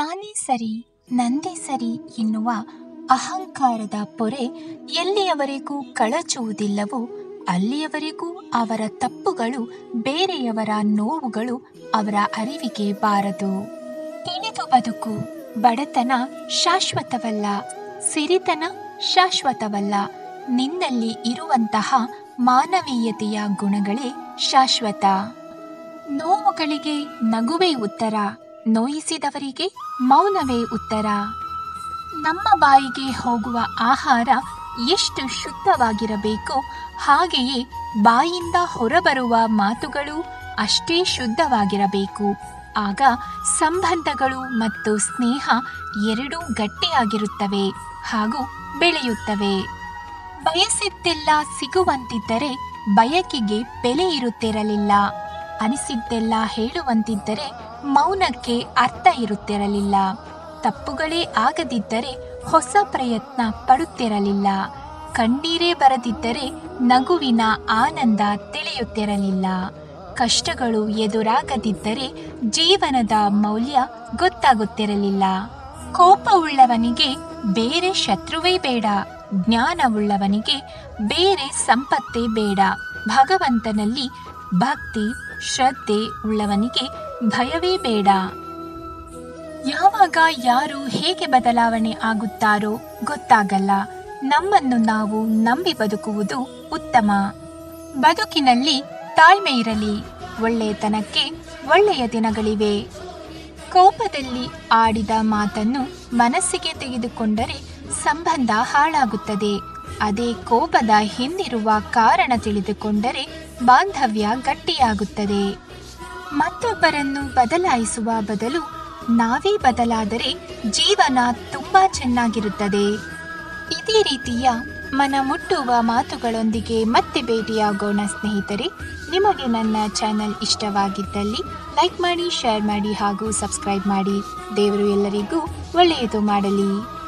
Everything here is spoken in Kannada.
ನಾನೇ ಸರಿ ನಂದೇ ಸರಿ ಎನ್ನುವ ಅಹಂಕಾರದ ಪೊರೆ ಎಲ್ಲಿಯವರೆಗೂ ಕಳಚುವುದಿಲ್ಲವೋ ಅಲ್ಲಿಯವರೆಗೂ ಅವರ ತಪ್ಪುಗಳು ಬೇರೆಯವರ ನೋವುಗಳು ಅವರ ಅರಿವಿಗೆ ಬಾರದು ತಿಳಿದು ಬದುಕು ಬಡತನ ಶಾಶ್ವತವಲ್ಲ ಸಿರಿತನ ಶಾಶ್ವತವಲ್ಲ ನಿನ್ನಲ್ಲಿ ಇರುವಂತಹ ಮಾನವೀಯತೆಯ ಗುಣಗಳೇ ಶಾಶ್ವತ ನೋವುಗಳಿಗೆ ನಗುವೇ ಉತ್ತರ ನೋಯಿಸಿದವರಿಗೆ ಮೌನವೇ ಉತ್ತರ ನಮ್ಮ ಬಾಯಿಗೆ ಹೋಗುವ ಆಹಾರ ಎಷ್ಟು ಶುದ್ಧವಾಗಿರಬೇಕೋ ಹಾಗೆಯೇ ಬಾಯಿಂದ ಹೊರಬರುವ ಮಾತುಗಳು ಅಷ್ಟೇ ಶುದ್ಧವಾಗಿರಬೇಕು ಆಗ ಸಂಬಂಧಗಳು ಮತ್ತು ಸ್ನೇಹ ಎರಡೂ ಗಟ್ಟಿಯಾಗಿರುತ್ತವೆ ಹಾಗೂ ಬೆಳೆಯುತ್ತವೆ ಬಯಸಿದ್ದೆಲ್ಲ ಸಿಗುವಂತಿದ್ದರೆ ಬಯಕೆಗೆ ಬೆಲೆ ಇರುತ್ತಿರಲಿಲ್ಲ ಅನಿಸಿದ್ದೆಲ್ಲ ಹೇಳುವಂತಿದ್ದರೆ ಮೌನಕ್ಕೆ ಅರ್ಥ ಇರುತ್ತಿರಲಿಲ್ಲ ತಪ್ಪುಗಳೇ ಆಗದಿದ್ದರೆ ಹೊಸ ಪ್ರಯತ್ನ ಪಡುತ್ತಿರಲಿಲ್ಲ ಕಣ್ಣೀರೇ ಬರದಿದ್ದರೆ ನಗುವಿನ ಆನಂದ ತಿಳಿಯುತ್ತಿರಲಿಲ್ಲ ಕಷ್ಟಗಳು ಎದುರಾಗದಿದ್ದರೆ ಜೀವನದ ಮೌಲ್ಯ ಗೊತ್ತಾಗುತ್ತಿರಲಿಲ್ಲ ಕೋಪವುಳ್ಳವನಿಗೆ ಬೇರೆ ಶತ್ರುವೇ ಬೇಡ ಜ್ಞಾನವುಳ್ಳವನಿಗೆ ಬೇರೆ ಸಂಪತ್ತೇ ಬೇಡ ಭಗವಂತನಲ್ಲಿ ಭಕ್ತಿ ಶ್ರದ್ಧೆ ಉಳ್ಳವನಿಗೆ ಭಯವೇ ಬೇಡ ಯಾವಾಗ ಯಾರು ಹೇಗೆ ಬದಲಾವಣೆ ಆಗುತ್ತಾರೋ ಗೊತ್ತಾಗಲ್ಲ ನಮ್ಮನ್ನು ನಾವು ನಂಬಿ ಬದುಕುವುದು ಉತ್ತಮ ಬದುಕಿನಲ್ಲಿ ತಾಳ್ಮೆ ಇರಲಿ ಒಳ್ಳೆಯತನಕ್ಕೆ ಒಳ್ಳೆಯ ದಿನಗಳಿವೆ ಕೋಪದಲ್ಲಿ ಆಡಿದ ಮಾತನ್ನು ಮನಸ್ಸಿಗೆ ತೆಗೆದುಕೊಂಡರೆ ಸಂಬಂಧ ಹಾಳಾಗುತ್ತದೆ ಅದೇ ಕೋಪದ ಹಿಂದಿರುವ ಕಾರಣ ತಿಳಿದುಕೊಂಡರೆ ಬಾಂಧವ್ಯ ಗಟ್ಟಿಯಾಗುತ್ತದೆ ಮತ್ತೊಬ್ಬರನ್ನು ಬದಲಾಯಿಸುವ ಬದಲು ನಾವೇ ಬದಲಾದರೆ ಜೀವನ ತುಂಬಾ ಚೆನ್ನಾಗಿರುತ್ತದೆ ಇದೇ ರೀತಿಯ ಮನ ಮುಟ್ಟುವ ಮಾತುಗಳೊಂದಿಗೆ ಮತ್ತೆ ಭೇಟಿಯಾಗೋಣ ಸ್ನೇಹಿತರೆ ನಿಮಗೆ ನನ್ನ ಚಾನೆಲ್ ಇಷ್ಟವಾಗಿದ್ದಲ್ಲಿ ಲೈಕ್ ಮಾಡಿ ಶೇರ್ ಮಾಡಿ ಹಾಗೂ ಸಬ್ಸ್ಕ್ರೈಬ್ ಮಾಡಿ ದೇವರು ಎಲ್ಲರಿಗೂ ಒಳ್ಳೆಯದು ಮಾಡಲಿ